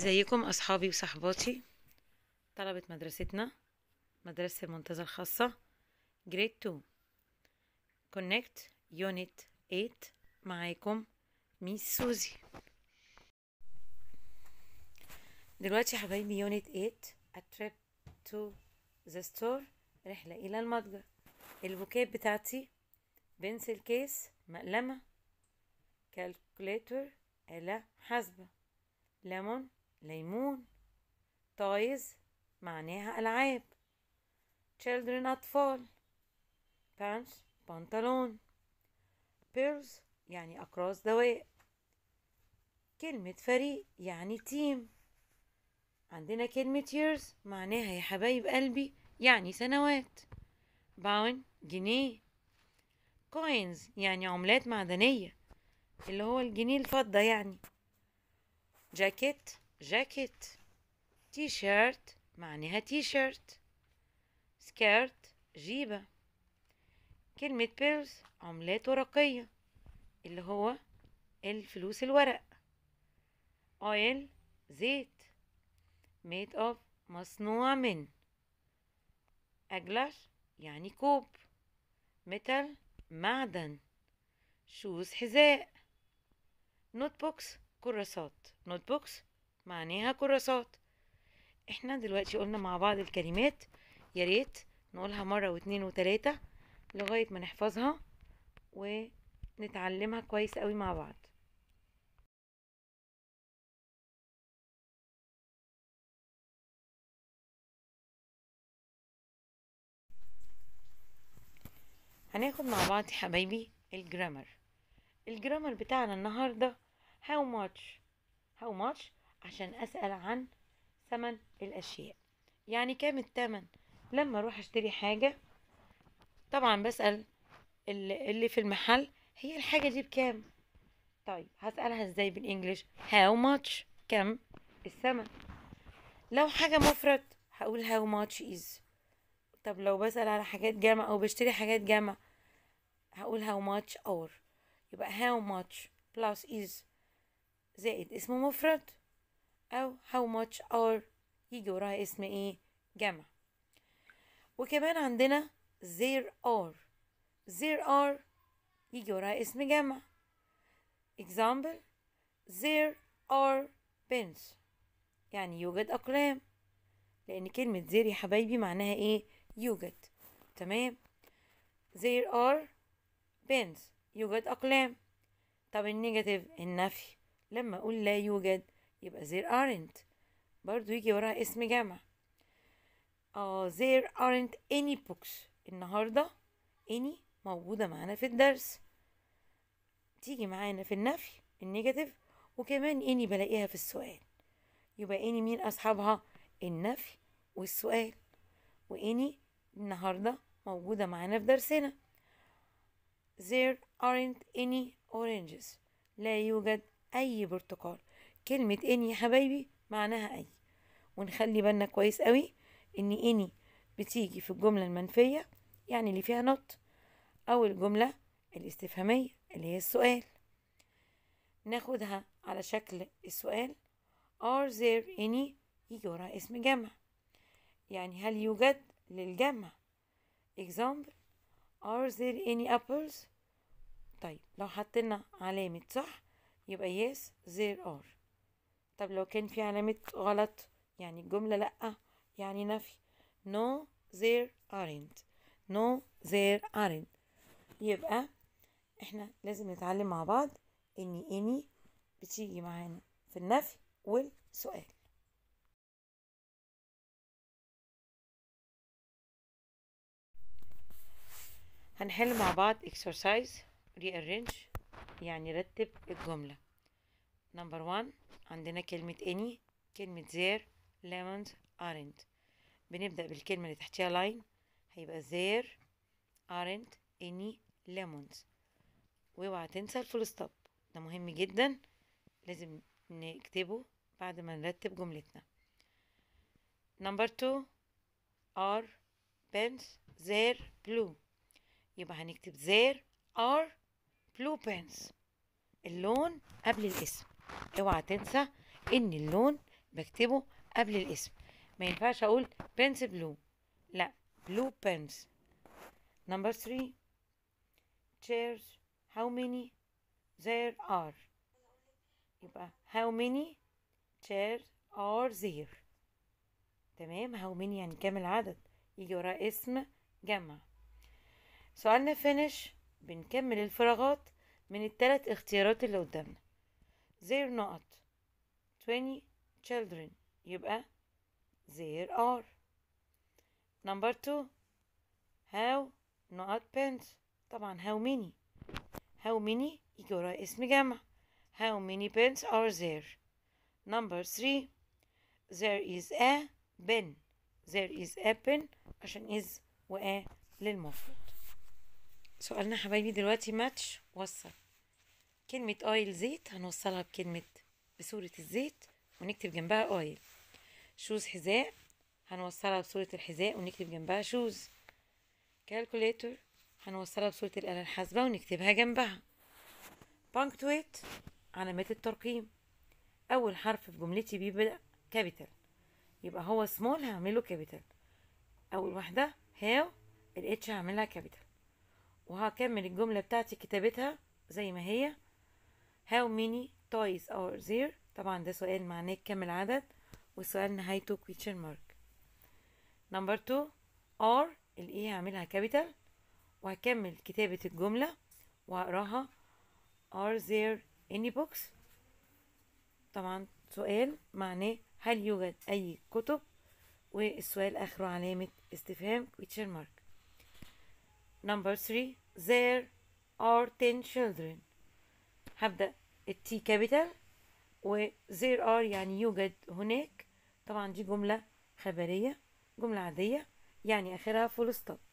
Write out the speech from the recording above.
ازيكم اصحابي وصحباتي طلبة مدرستنا مدرسة المنتزه الخاصة جريد 2 كونكت يونت 8 معاكم ميس سوزي دلوقتي يا حبايبي يونت 8 a trip to the store رحلة إلى المتجر الفوكاب بتاعتي بنسل كيس مقلمة كالكوليتور آلة حاسبة ليمون ليمون تويز معناها ألعاب children أطفال pants بنطلون pills يعني أقراص دواء كلمة فريق يعني تيم عندنا كلمة years معناها يا حبايب قلبي يعني سنوات باون جنيه coins يعني عملات معدنية اللي هو الجنيه الفضة يعني جاكيت جاكيت تي شيرت معناها تي شيرت سكيرت جيبة كلمة بيرز عملات ورقية اللي هو الفلوس الورق اويل زيت made of مصنوع من أجلر يعني كوب ميتال معدن شوز حذاء نوت بوكس كراسات نوت بوكس معناها كراسات احنا دلوقتي قلنا مع بعض الكلمات يا ريت نقولها مرة واتنين وتلاتة لغاية ما نحفظها ونتعلمها كويس قوي مع بعض هناخد مع بعض يا حبايبي الجرامر الجرامر بتاعنا النهارده how much how much عشان اسال عن ثمن الاشياء يعني كام الثمن لما اروح اشتري حاجه طبعا بسال اللي اللي في المحل هي الحاجه دي بكام طيب هسالها ازاي بالانجلش how much كم الثمن لو حاجه مفرد هقول how much is طب لو بسأل على حاجات جامعة أو بشتري حاجات جامعة هقول how much or يبقى how much plus is زائد اسم مفرد أو how much are يجي وراها اسم ايه جمع وكمان عندنا there are there are يجي وراها اسم جمع example there are pens يعني يوجد أقلام لأن كلمة there يا حبايبي معناها ايه يوجد تمام there are pens يوجد أقلام طب النيجاتيف النفي لما أقول لا يوجد يبقى there aren't برضو يجي وراها اسم جمع آه there aren't any books النهاردة any موجودة معانا في الدرس تيجي معانا في النفي النيجاتيف وكمان any بلاقيها في السؤال يبقى any مين أصحابها النفي والسؤال واني النهاردة موجودة معانا في درسنا there aren't any oranges لا يوجد أي برتقال كلمة any يا حبايبي معناها أي ونخلي بالنا كويس قوي إن any بتيجي في الجملة المنفية يعني اللي فيها not أو الجملة الاستفهامية اللي هي السؤال ناخدها على شكل السؤال are there any يجي وراها اسم جمع يعني هل يوجد للجمع example are there any apples طيب لو حطينا علامة صح يبقى yes there are طب لو كان في علامة غلط يعني الجملة لأ يعني نفي no there aren't no there aren't يبقى احنا لازم نتعلم مع بعض ان any بتيجي معانا في النفي والسؤال هنحل مع بعض exercise rearrange يعني رتب الجملة number one عندنا كلمة any كلمة there lemons aren't بنبدأ بالكلمة اللي تحتها line هيبقى there aren't any lemons واوعى تنسى الفول ستوب ده مهم جدا لازم نكتبه بعد ما نرتب جملتنا number two are pens there blue يبقى هنكتب there are blue pens اللون قبل الاسم اوعى تنسى ان اللون بكتبه قبل الاسم ما ينفعش اقول بنس بلو لا blue pens number three chairs how many there are يبقى how many chairs are there تمام how many يعني كام العدد يجي وراه اسم جمع سؤالنا finish بنكمل الفراغات من الثلاث اختيارات اللي قدامنا there not 20 children يبقى there are number two how not pens طبعا how many how many يجي وراه اسم جمع how many pens are there number three there is a pen there is a pen عشان is و a للمفرد سؤالنا حبايبي دلوقتي ماتش وصل كلمة اويل زيت هنوصلها بكلمة بصورة الزيت ونكتب جنبها اويل شوز حذاء هنوصلها بصورة الحذاء ونكتب جنبها شوز كالكوليتر هنوصلها بصورة الآلة الحاسبة ونكتبها جنبها بانكتويت علامات الترقيم أول حرف في جملتي بيبدأ كابيتال يبقى هو سمول هعمله كابيتال أول واحدة هاو الاتش هعملها كابيتال وهكمل الجملة بتاعتي كتابتها زي ما هي how many toys are there طبعا ده سؤال معناه كم العدد والسؤال نهايته question mark نمبر 2 are الايه هعملها كابيتال وهكمل كتابة الجملة وهقراها are there any books طبعا سؤال معناه هل يوجد أي كتب والسؤال آخره علامة استفهام question mark number 3 there are 10 children هبدأ التي كابيتال و there are يعني يوجد هناك طبعا دي جملة خبرية جملة عادية يعني آخرها فول ستوب